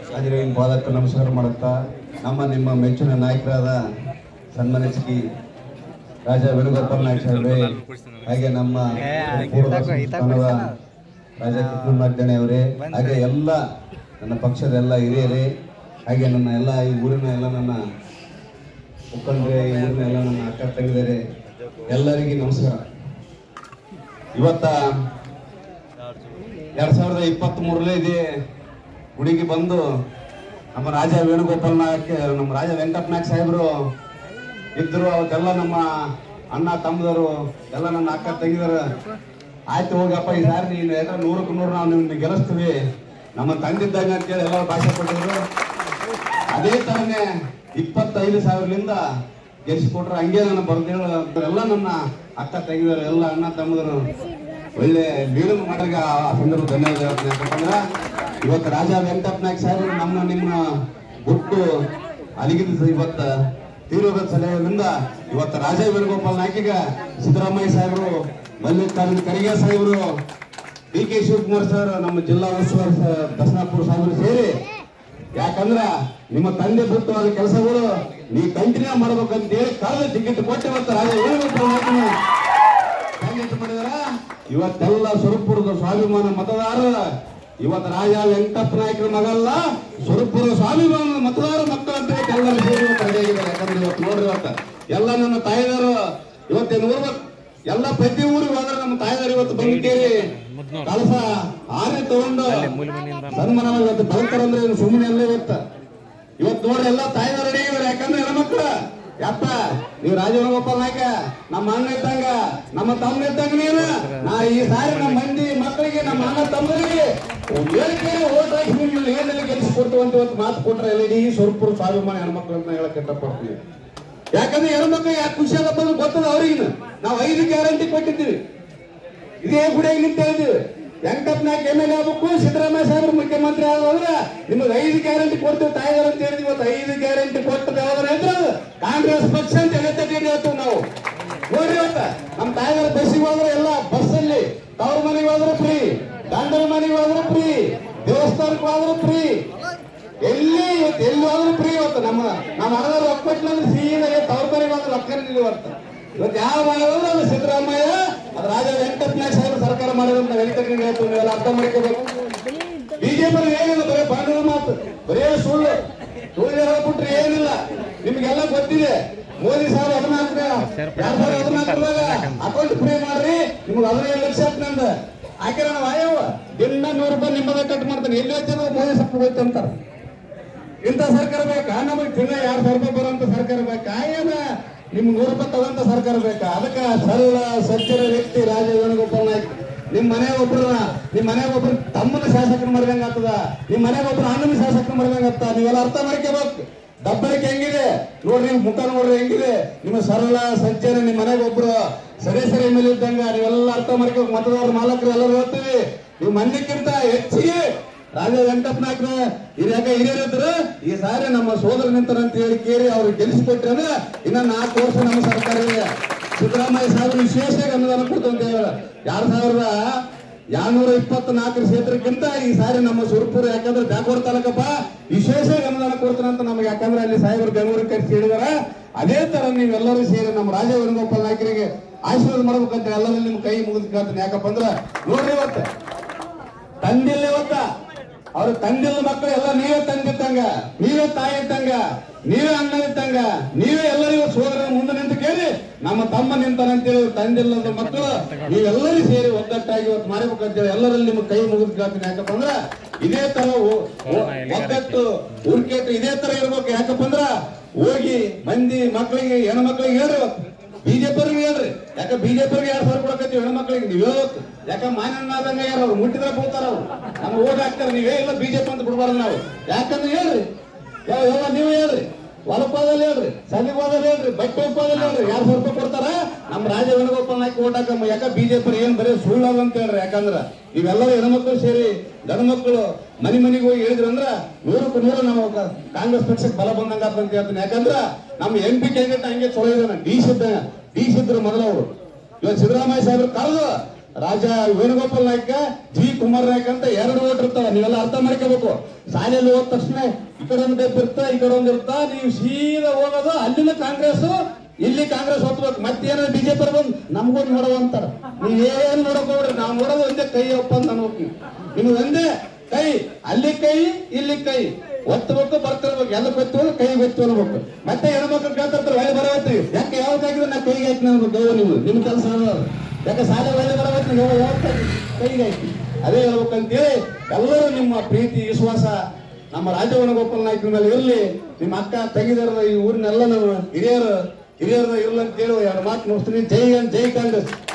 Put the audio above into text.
ಹಾಜರಿನ ಪಾದಕ್ಕೆ ನಮಸ್ಕಾರ ಮಾಡುತ್ತಾ ನಮ್ಮ ನಿಮ್ಮ ಮೆಚ್ಚಿನ ನಾಯಕರಾದ ಸನ್ಮಾನಿಸಿ ರಾಜ ವೇಣುಗೋಪಾಲ್ ನಾಯ್ಕ ಸಾಹೇಬ್ರೆ ಹಾಗೆ ನಮ್ಮ ಪೂರ್ವ ಸಂಸ್ಥಾನದ ರಾಜ ಕೃಷ್ಣಮಾರ್ಜನೆ ಅವರೇ ಹಾಗೆ ಎಲ್ಲ ನನ್ನ ಪಕ್ಷದ ಎಲ್ಲ ಹಿರಿಯರೇ ಹಾಗೆ ನನ್ನ ಎಲ್ಲ ಈ ಊರಿನ ಎಲ್ಲ ನನ್ನ ಮುಖಂಡರೇ ಈ ಊರಿನ ಎಲ್ಲ ನನ್ನ ಅಕ್ಕ ತಂಗಿದರೆ ಎಲ್ಲರಿಗೂ ನಮಸ್ಕಾರ ಇವತ್ತ ಎರಡ್ ಸಾವಿರದ ಇಪ್ಪತ್ತ್ ಮೂರನೇ ಇದೆ ಗುಡಿಗೆ ಬಂದು ನಮ್ಮ ರಾಜ ವೇಣುಗೋಪಾಲ್ ನಾಯಕ್ ನಮ್ಮ ರಾಜ ವೆಂಕಟ ನಾಯಕ್ ಸಾಹೇಬರು ಇದ್ರು ಅವತ್ತೆಲ್ಲ ನಮ್ಮ ಅಣ್ಣ ತಮ್ಮದರು ಎಲ್ಲ ನನ್ನ ಅಕ್ಕ ತಂಗಿದರು ಆಯ್ತು ಹೋಗಪ್ಪ ಈ ಸಾರಿ ನೀನು ಎಲ್ಲ ನೂರಕ್ಕೆ ನೂರು ನಾವು ನಿಮ್ಮನ್ನ ಗೆಲ್ಲಿಸ್ತೀವಿ ನಮ್ಮ ತಂದಿದ್ದಾಗ ಅಂತೇಳಿ ಎಲ್ಲ ಭಾಷೆ ಕೊಟ್ಟಿದ್ರು ಅದೇ ತರನೇ ಇಪ್ಪತ್ತೈದು ಸಾವಿರದಿಂದ ಗೆಲ್ಸಿಕೊಟ್ರು ಹಂಗೆ ನನ್ನ ಬರ್ದೇಳ ಎಲ್ಲ ನನ್ನ ಅಕ್ಕ ತಂಗಿದರು ಎಲ್ಲ ಅಣ್ಣ ತಮ್ಮದರು ಒಳ್ಳೆ ಬೀಳು ಮಾಡಿಗೆ ಆ ಸಂದರ್ಭ ಧನ್ಯವಾದ ಹೇಳ್ತೀನಿ ಯಾಕಂದ್ರೆ ಇವತ್ತು ರಾಜ ವೆಂಕಟಪ್ಪ ನಾಯ್ಕ ಸಾಹೇಬರು ನಮ್ಮ ನಿಮ್ಮ ಬಿಟ್ಟು ಅಲಿಗಿದ ಇವತ್ತ ತೀರೋಗ ಸಲಹೆಯಿಂದ ಇವತ್ತು ರಾಜ ವೇಣುಗೋಪಾಲ್ ನಾಯ್ಕಿಗ ಸಿದ್ದರಾಮಯ್ಯ ಸಾಹೇಬರು ಮಲ್ಲಿಕಾರ್ಜುನ ಖರ್ಗೆ ಸಾಹೇಬರು ಡಿ ಕೆ ಶಿವಕುಮಾರ್ ಸರ್ ನಮ್ಮ ಜಿಲ್ಲಾ ಉಸ್ತುವಾರಿ ಸ- ದರ್ಶನಾಪುರ ಸಾಹೇಬರು ಸೇರಿ ಯಾಕಂದ್ರ ನಿಮ್ಮ ತಂದೆ ಬಿಟ್ಟು ಆದ ಕೆಲಸಗಳು ನೀ ಕಂಟಿನ್ಯೂ ಮಾಡ್ಬೇಕಂತ ಹೇಳಿ ಕಳೆದ ಟಿಕೆಟ್ ಕೊಟ್ಟು ಇವತ್ತು ರಾಜ ವೇಣುಗೋಪಾಲ್ ನಾಯ್ಕನ ಕ್ಯಾಂಡಿಡೇಟ್ ಮಾಡಿದಾರ ಇವತ್ತೆಲ್ಲ ಸುರಪುರದ ಸ್ವಾಭಿಮಾನ ಮತದಾರರ ಇವತ್ತು ರಾಜ ವೆಂಕಟಪ್ಪ ನಾಯಕರ ಮಗಲ್ಲ ಸುರಪುರ ಸ್ವಾಭಿಮಾನ ಮತದಾರ ಮಕ್ಕಳು ಅಂತ ಹೇಳಿ ಎಲ್ಲರೂ ಸೇರಿ ಇವತ್ತು ready ಆಗಿದ್ದಾರೆ ಯಾಕಂದ್ರೆ ಇವತ್ತು ನೋಡ್ರಿ ಇವತ್ತು ಎಲ್ಲ ನನ್ನ ತಾಯಿದಾರು ಇವತ್ತೇನು ಊರ್ಬೇಕು ಎಲ್ಲ ಪ್ರತಿ ಊರಿಗೆ ಹೋದ್ರೆ ನಮ್ಮ ತಾಯಿದಾರು ಇವತ್ತು ಬಂದು ಕೇಳಿ ಕಳಸ ಆನೆ ತಗೊಂಡು ಸನ್ಮಾನ ಇವತ್ತು ಬೆಳತಾರಂದ್ರೆ ಏನು ಸುಮ್ಮನೆ ಅಲ್ಲ ಇವತ್ತು ಇವತ್ತು ನೋಡ್ರಿ ಎಲ್ಲ ತಾಯಿದಾರ ರೆಡಿ ಆಗಿದ್ದಾರೆ ಯಾಕಂದ್ರೆ ಹೆಣ್ಮಕ್ಳು ಯಪ್ಪ ನೀವು ರಾಜಗೋಪಾಲ್ ನಾಯ್ಕ ನಮ್ಮ ಅಣ್ಣ ಇದ್ದಂಗ ನಮ್ಮ ತಮ್ಮ ಇದ್ದಂಗ ನೀನು ನಾ ಈ ಸಾರಿ ನಮ್ಮ ಮಂದಿ ಮಕ್ಕಳಿಗೆ ನಮ್ಮ ಅಣ್ಣ ತಮ್ಮರಿಗೆ ಹೇಳಿಕೆ ಓಟ್ ಹಾಕಿ ನಿಮ್ಮಲ್ಲಿ ಏನೆಲ್ಲ ಗೆಲ್ಸಿ ಕೊಡ್ತೀವಿ ಅಂತ ಇವತ್ತು ಮಾತು ಕೊಟ್ರೆ ಎಲ್ಲ ಇಡೀ ಸ್ವರೂಪರು ಸ್ವಾಭಿಮಾನ ಹೆಣ್ಮಕ್ಳು ಅಂತ ಹೇಳಕ್ ಇಷ್ಟಪಡ್ತೀವಿ ಯಾಕಂದ್ರೆ ಹೆಣ್ಮಕ್ಳು ಯಾಕೆ ಖುಷಿ ಆಗತ್ತ ಅನ್ನೋದು ಗೊತ್ತದ ಅವ್ರಿಗೆ ನಾವು ಐದು ಗ್ಯಾರಂಟಿ ಕೊಟ್ಟಿದ್ದೀವಿ ಇದೇ ಗುಡಿಯಾಗಿ ನಿಂತ ಹೇಳಿದ್ದೀವಿ Venkatappa Naik M L A ಆಗ್ಬೇಕು ಸಿದ್ದರಾಮಯ್ಯ ಸಾಹೇಬ್ರು ಮುಖ್ಯಮಂತ್ರಿ ಆದ್ರೆ ನಿಮಗೆ ಐದು ಗ್ಯಾರಂಟಿ ಕೊಡ್ತೀವಿ ತಾಯಿದಾರ ಅಂತ ಹೇಳಿದ್ವಿ ಇವತ್ತು ಐದು ಗ್ಯಾರಂಟಿ ಕೊಟ್ಟದ್ದು ಯಾವ್ದಾರ ಇದ್ರೆ ಅದು ಕಾಂಗ್ರೆಸ್ ಪಕ್ಷ ಅಂತ ಎಲೆತ್ತಕ್ಕೆ ಹೇಳ್ತೀವಿ ನಾವು ನೋಡ್ರಿ ಇವತ್ತ ನಮ್ಮ ತಾಯಿದಾರ ಬಸ್ಸಿಗೆ ಹೋದ್ರೆ ಎಲ್ಲ ಬಸ್ಸಲ್ಲಿ ತವ್ರ ಮನೆಗೆ ಹೋದ್ರೆ ಫ್ರೀ ಗಂಡನ ಮನೆಗೆ ಹೋದ್ರೆ ಫ್ರೀ ದೇವಸ್ಥಾನಕ್ಕೆ ಹೋದ್ರೆ ಫ್ರೀ ಎಲ್ಲಿ ಇವತ್ತು ಎಲ್ಲಿ ಹೋದ್ರು ಫ್ರೀ ಇವತ್ತು ನಮ್ಮ ನಮ್ಮ ಹಣದ ರೊಕ್ಕ ಕೊಟ್ಟಿಲ್ಲ ಸೀದಾ ತವ್ರ ಮನೆಗೆ ಹೋದ್ರೆ ರೊಕ್ಕ ಇವತ್ತು ಇವತ್ತು ಯಾವ ಮಾಡೋದು ಅದು ಸಿದ್ದರಾಮಯ್ಯ ಅದು ರಾಜ ವೆಂಕಟನಾಥ ಸಾಹೇಬ್ ಸರ್ಕಾರ ಮಾಡಿದಂತ ವೆಂಕಟನಿಗೆ ಹೇಳ್ತೀವಿ ನೀವೆಲ್ಲ ಅರ್ಥ ಮಾಡ್ಕೋಬೇಕು ಬಿಜೆಪಿ ಏನಿಲ್ಲ ಬರೀ ಬಾಂಧವ ಮಾತು ಬರೇ ಸುಳ್ಳು ಸುಳ್ಳು ಹೇಳ್ಬಿಟ್ರೆ ಏನಿಲ್ಲ ನಿಮ್ಗೆಲ್ಲ ಗೊತ್ತಿದೆ ಮೋದಿ ಸಾವಿರ ಹದಿನಾಲ್ಕ ಎರಡ್ ಸಾವಿರದ ಹದಿನಾಲ್ಕರಾಗ ಅಕೌಂಟ್ ಫ್ರೀ ಮಾಡ್ರಿ ನಿಮ್ಗೆ ಹದಿನೈದು ಲಕ್ಷ ಆಯ್ತು ನಂದ ಹಾಕಿರ ನಾವು ಆಯವ ದಿನ ನೂರು ರೂಪಾಯಿ ನಿಮ್ಮದ ಕಟ್ ಮಾಡ್ತಾನೆ ಎಲ್ಲಿ ಹೋಗ್ತೇನೆ ಮೋದಿ ಸಪ್ಪ ಹೋಯ್ತು ಅಂತಾರೆ ಇಂಥ ಸರ್ಕಾರ ಬೇಕಾ ನಮಗೆ ತಿಂಗಳ ಎರಡ್ ಸಾವಿರ ರೂಪಾಯಿ ಬರುವಂತ ಸರ್ಕಾರ ಬೇಕಾ ಏನ ನಿಮ್ಗೆ ನೂರು ರೂಪಾಯಿ ತಗೊಂತ ಸರ್ಕಾರ ಬೇಕಾ ಅದಕ್ಕೆ ಸರಳ ಸಜ್ಜನ ವ್ಯಕ್ತಿ ರಾಜ ವೇಣುಗೋಪಾಲ್ ನಾಯ್ಕ ನಿಮ್ ಮನೆ ಒಬ್ರ ನಿಮ್ ಮನೆ ಒಬ್ರು ತಮ್ಮನ ಶಾಸಕರು ಮಾಡ್ದಂಗ ಆಗ್ತದ ನಿಮ್ ಮನೆ ಒಬ್ರು ಅಣ್ಣನ ಶಾಸಕರು ಮಾಡ್ದಂಗ ಆಗ್ತದ ನೀವೆಲ್ಲ ಅರ್ಥ ಮಾಡ್ಕೋಬೇಕು ದಬ್ಬಳಿಕೆ ಹೆಂಗಿದೆ ನೋಡ್ರಿ ನಿಮ್ ಮುಖ ನೋಡ್ರಿ ಹೆಂಗಿದೆ ನಿಮ್ಮ ಸರಳ ಸಜ್ಜನ ನಿಮ್ ಮನೆಗೆ ಒಬ್ರು ಸರಿ ಸರಿ ಮೇಲೆ ಇದ್ದಂಗ ನೀವೆಲ್ಲ ಅರ್ಥ ಮಾಡ್ಕೋಬೇಕು ಮತದಾರರ ಮಾಲಕರು ಎಲ್ಲರೂ ಹೇಳ್ತೀವಿ ನೀವು ಮಂದಿಕ್ಕಿಂತ ಹೆಚ್ಚಿಗೆ ರಾಜ ವೆಂಕಟಪ್ಪ ನಾಯ್ಕರ ಹಿರಿಯಾಗ ಹಿರಿಯರಿದ್ರು ಈ ಸಾರಿ ನಮ್ಮ ಸೋದರ ನಿಂತರ ಅಂತ ಹೇಳಿ ಕೇಳಿ ಅವ್ರಿಗೆ ಗೆಲ್ಲಿಸಿಕೊಟ್ರೆ ಅಂದ್ರೆ ಇನ್ನ ನಾಲ್ಕು ವರ್ಷ ನಮ್ಮ ಸರ್ಕಾರ ಇದೆ ಸಿದ್ದರಾಮಯ್ಯ ಸಾಹೇಬರು ವಿಶೇಷವಾಗಿ ಅನುದಾನ ಕೊಡ್ತು ಅಂತ ಹೇಳ ಎರಡ್ ಸಾವಿರದ ಎರಡ್ನೂರ ಇಪ್ಪತ್ನಾಲ್ಕರ ಕ್ಷೇತ್ರಕ್ಕಿಂತ ಈ ಸಾರಿ ನಮ್ಮ ಸುರಪುರ ಯಾಕಂದ್ರೆ ಬ್ಯಾಕ್ವರ್ಡ್ ತಾಲೂಕಪ್ಪ ವಿಶೇಷವಾಗಿ ಅನುದಾನ ಕೊಡ್ತಾನೆ ಅಂತ ನಮ್ಗೆ ಯಾಕಂದ್ರೆ ಅಲ್ಲಿ ಸಾಹೇಬರು ಬೆಂಗಳೂರಿಗೆ ಕರೆಸಿ ಹೇಳಿದಾರ ಅದೇ ತರ ನೀವೆಲ್ಲರೂ ಸೇರಿ ನಮ್ಮ ರಾಜ ವೇಣುಗೋಪಾಲ್ ನಾಯ್ಕರಿಗೆ ಆಶೀರ್ವಾದ ಮಾಡ್ಬೇಕಂತ ಎಲ್ಲರೂ ನಿಮ್ ಕೈ ಮುಗಿದು ಕೇಳ್ತೀನಿ ಯಾಕಪ್ಪ ಅಂದ್ರೆ ನೋಡ್ರಿ ಇವತ್ತು ತಂದಿಲ್ಲ ಇವತ್ತ ಅವ್ರ ತಂದಿಲ್ಲ ಮಕ್ಕಳು ಎಲ್ಲ ನೀವೇ ತಂದಿದ್ದಂಗ ನೀವೇ ತಾಯಿ ಇದ್ದಂಗ ನೀವೇ ಅಣ್ಣ ಇದ್ದಂಗ ನೀವೇ ಎಲ್ಲರಿಗೂ ಸೋದರ ಮುಂದೆ ನಿಂತು ಕೇಳಿ ನಮ್ಮ ತಮ್ಮ ನಿಂತಾನಂತೇಳಿ ತಂದಿಲ್ಲದ ಮಕ್ಕಳು ನೀವೆಲ್ಲರೂ ಸೇರಿ ಒಗ್ಗಟ್ಟಾಗಿ ಇವತ್ತು ಮಾಡ್ಬೇಕಂತೇಳಿ ಎಲ್ಲರಲ್ಲಿ ನಿಮ್ಮ ಕೈ ಮುಗಿದು ಕೇಳ್ತೀನಿ ಯಾಕಪ್ಪ ಅಂದ್ರ ಇದೇ ತರ ಒ- ಒ- ಒಗ್ಗಟ್ಟು ಉರ್ಕೆಟ್ಟು ಇದೇ ತರ ಇರ್ಬೇಕು ಯಾಕಪ್ಪ ಅಂದ್ರ ಹೋಗಿ ಮಂದಿ ಮಕ್ಕಳಿಗೆ ಹೆಣ್ಣು ಮಕ್ಕಳಿಗೆ ಹೇಳ್ರಿ ಇವತ್ತು ಬಿಜೆಪಿ ಹೇಳ್ರಿ ಯಾಕ ಬಿಜೆಪಿ ಎರಡ್ ಸಾವಿರ ಕೊಡಕತ್ತೀವಿ ಹೆಣ್ಮಕ್ಳಿಗೆ ನೀವ್ ಹೇಳ್ಬೇಕು ಯಾಕ ಮಾನ್ಯನಾದಂಗ ಯಾರು ಅವ್ರು ಮುಟ್ಟಿದ್ರೆ ಬೀಳ್ತಾರ ಅವ್ರು ನಮ್ಮ ಓಟ್ ಹಾಕ್ತಾರೆ ನೀವೇ ಇಲ್ಲ ಬಿಜೆಪಿ ಅಂತ ಬಿಡ್ಬಾರ್ದು ನಾವು ಯಾಕಂದ್ರೆ ಹೇಳ್ರಿ ಯಾವ ಯಾವ ನೀವು ಹೇಳ್ರಿ ಹೊಲಪಾದಲ್ಲಿ ಹೇಳ್ರಿ ಸಂದಿಗೋದಲ್ಲಿ ಹೇಳ್ರಿ ಬಟ್ಟೆ ಉಪ್ಪಾದಲ್ಲಿ ಹೇಳ್ರಿ ಎರಡ್ ಸಾವಿರ ರೂಪಾಯಿ ಕೊಡ್ತಾರ ನಮ್ಮ ರಾಜ ವೇಣುಗೋಪಾಲ್ ನಾಯ್ಕ ಓಟ್ ಹಾಕಮ್ಮ ಯಾಕ ಬಿಜೆಪಿ ಏನ್ ಬರೀ ಸುಳ್ಳದ ಅಂತ ಹೇಳ್ರಿ ಯಾಕಂದ್ರ ನೀವೆಲ್ಲರೂ ಹೆಣ್ಮಕ್ಳು ಸೇರಿ ಗಂಡು ಮಕ್ಕಳು ಮನಿ ಮನಿಗೆ ಹೋಗಿ ಹೇಳಿದ್ರಂದ್ರ ನೂರಕ್ಕೂ ನೂರು ನಮ್ಮ ಕ- ಕಾಂಗ್ರೆಸ್ ಪಕ್ಷಕ್ಕೆ ಬಲ ಬಂದಂಗ ಅಂತ ಹೇಳ್ತೀನಿ ಯಾಕಂದ್ರ ನಮ್ಮ ಎಂ ಪಿ ಕ್ಯಾಂಡಿಡೇಟ್ ಹಂಗೆ ಚಲೋ ಇದ್ದಾನೆ ಡಿ ಸಿದ್ದ ಡಿ ಸಿದ್ರು ಮೊದಲವರು ಇವತ್ತು ಸಿದ್ದರಾಮಯ್ಯ ಸಾಹೇಬ್ರು ಕರೆದು ರಾಜ ವೇಣುಗೋಪಾಲ್ ನಾಯ್ಕ ಜಿ ಕುಮಾರ್ ನಾಯ್ಕ ಅಂತ ಎರಡು ಓಟ್ ಇರ್ತಾವ ನೀವೆಲ್ಲ ಅರ್ಥ ಮಾಡ್ಕೋಬೇಕು ಶಾಲೆಯಲ್ಲಿ ಹೋದ ತಕ್ಷಣ ಈ ಕಡೆ ಒಂದು ಡಬ್ಬ ಇರ್ತಾ ಈ ಕಡೆ ಒಂದು ಇರ್ತಾ ನೀವು ಸೀದಾ ಹೋಗೋದು ಅಲ್ಲಿನ ಕಾಂಗ್ರೆಸ್ ಇಲ್ಲಿ ಕಾಂಗ್ರೆಸ್ ಹೊತ್ಬೇಕು ಮತ್ತೇನಾದ್ರು ಬಿಜೆಪಿ ಬಂದು ನಮ್ಗೊಂದು ನೋಡೋ ಅಂತಾರ ನೀವೇನ್ ನೋಡಕ್ ಹೋಗ್ರಿ ನಾವು ನೋಡೋದು ಒಂದೇ ಕೈ ಒಪ್ಪ ಅಂತ ಅನ್ಬೇಕು ನೀವು ಒಂದೇ ಕೈ ಅಲ್ಲಿ ಕೈ ಇಲ್ಲಿ ಕೈ ಒತ್ತಬೇಕು ಬರ್ತಿರ್ಬೇಕು ಎಲ್ಲ ಗೊತ್ತು ಕೈ ಗೊತ್ತು ಅನ್ಬೇಕು ಮತ್ತೆ ಹೆಣ್ಮಕ್ಳು ಕೇಳ್ತಿರ್ತಾರೆ ಒಳ್ಳೆ ಬರವತ್ತಿ ಯಾಕೆ ಯಾವ್ದು ಹಾಕಿದ್ರೆ ನಾ ಕೈಗೆ ಹಾಕಿ ನಾನು ಗೌ ನೀವು ನಿಮ್ ಕೆಲಸ ಯಾಕೆ ಶಾಲೆ ಒಳ್ಳೆ ಬರವತ್ತಿ ನೀವು ಯಾವತ್ತು ಕೈಗೆ ಹಾಕಿ ಅದೇ ಹೇಳ್ಬೇಕಂತೇಳಿ ಎಲ್ಲರೂ ನಿಮ್ಮ ಪ್ರೀತಿ ವಿಶ್ವಾಸ ನಮ್ಮ ರಾಜವನ ಗೋಪಾಲ ನಾಯ್ಕನ ಮೇಲೆ ಇರಲಿ ನಿಮ್ಮ ಅಕ್ಕ ತಂಗಿದಾರ ಈ ಊರಿನೆಲ್ಲ ನಮ್ಮ ಹಿರಿಯರು ಹಿರಿಯರು ಇರ್ಲಿ ಅಂತೇಳಿ ಎರಡು ಮಾತು ಮುಗಿಸ್ತೀನಿ ಜೈ ಜೈ ಕಾಂಗ್ರೆಸ್